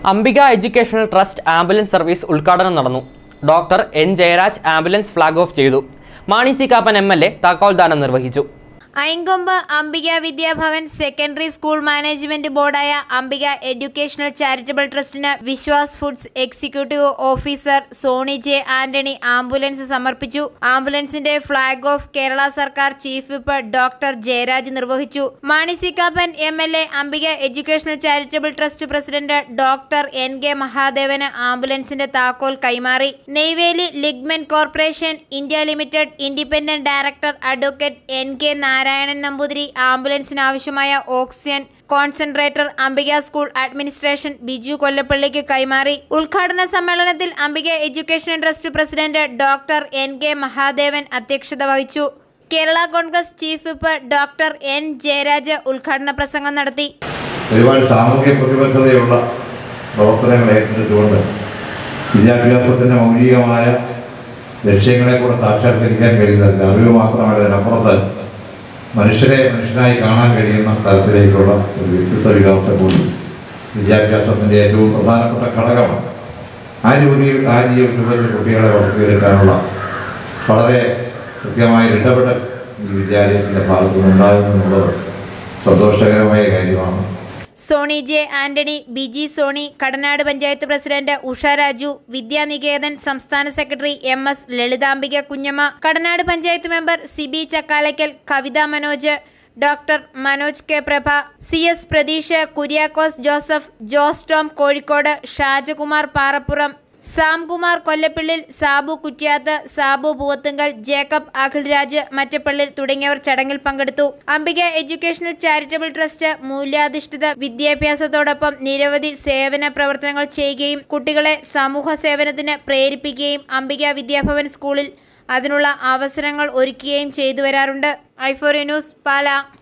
Ambika educational trust ambulance service ഉദ്ഘാടനം നടന്നു doctor N Jayaraj ambulance flag off ചെയ്തു Mani C Kappan M L A താക്കോൽദാനം നിർവഹിച്ചു Aikombu Ambika Vidyabhavan secondary school management ബോർഡായ അംബിക എഡ്യൂക്കേഷണൽ ചാരിറ്റബിൾ ട്രസ്റ്റിന് Vishwas foods executive officer Soni J Antony ambulance സമർപ്പിച്ചു ആംബുലൻസിന്റെ ഫ്ളാഗ് ഓഫ് കേരള സർക്കാർ ചീഫ് വിപ്പ് ഡോക്ടർ ജയരാജ് നിർവഹിച്ചു Mani C Kappan M L A Ambika educational charitable trust president doctor N K മഹാദേവന് ആംബുലൻസിന്റെ താക്കോൽ കൈമാറി Neyveli lignite corporation India limited independent director advocate N K Narayanan Namboothiri ആംബുലൻസിന് ആവശ്യമായ oxygen concentrator Ambika school administration Biju കൊല്ലപ്പള്ളിക്ക് കൈമാറി ഉദ്ഘാടന സമ്മേളനത്തിൽ Ambika education trust president doctor N K Mahadevan അധ്യക്ഷത വഹിച്ചു Kerala Congress chief whip doctor N Jayaraj ഉദ്ഘാടന പ്രസംഗം നടത്തി ഒരുപാട് സാമൂഹ്യ പ്രതിബദ്ധതയുള്ള പ്രവർത്തനങ്ങൾ ഏറ്റെടുത്തുകൊണ്ട് വിദ്യാഭ്യാസത്തിൻ്റെ മൗലികമായ ലക്ഷ്യങ്ങളെ കൂടെ സാക്ഷാത്കരിക്കാൻ കഴിയുന്ന തരത്തിൽ അറിവ് മാത്രമല്ല അതിനപ്പുറത്ത് മനുഷ്യരെ മനുഷ്യനായി കാണാൻ കഴിയുന്ന തരത്തിലേക്കുള്ള ഒരു വ്യക്തിത്വ വികാസം കൂടി വിദ്യാഭ്യാസത്തിൻ്റെ ഏറ്റവും പ്രധാനപ്പെട്ട ഘടകമാണ് ആ രീതിയിൽ ആ രൂപത്തിൽ കുട്ടികളെ വളർത്തിയെടുക്കാനുള്ള വളരെ കൃത്യമായ ഇടപെടൽ ഈ വിദ്യാലയത്തിൻ്റെ ഭാഗത്തുനിന്ന് ഉണ്ടാകുന്നു എന്നുള്ളത് സന്തോഷകരമായ കാര്യമാണ് Soni J Antony Biji Soni Kadanad panchayat president Usha Raju Vidyaniketan സംസ്ഥാന secretary M S Lalithambika Kunjamma Kadanad panchayat member Sibi Chakkalakkal Kavitha Manoj doctor Manoj K Prabha C S Pratheesh Kuriakose Joseph Jose Tom Kozhikode Shajakumar Parappuram Samkumar Kollappillil Sabu Kuttiyath Sabu Poovathunkal Jacob Akhilraj Mattappallil തുടങ്ങിയവർ ചടങ്ങിൽ പങ്കെടുത്തു അംബിക എഡ്യൂക്കേഷണൽ ചാരിറ്റബിൾ ട്രസ്റ്റ് മൂല്യാധിഷ്ഠിത വിദ്യാഭ്യാസത്തോടൊപ്പം നിരവധി സേവന പ്രവർത്തനങ്ങൾ ചെയ്യുകയും കുട്ടികളെ സമൂഹ സേവനത്തിന് പ്രേരിപ്പിക്കുകയും അംബിക വിദ്യാഭവൻ സ്കൂളിൽ അതിനുള്ള അവസരങ്ങൾ ഒരുക്കുകയും ചെയ്തു വരാറുണ്ട് ഐഫോറി ന്യൂസ് പാല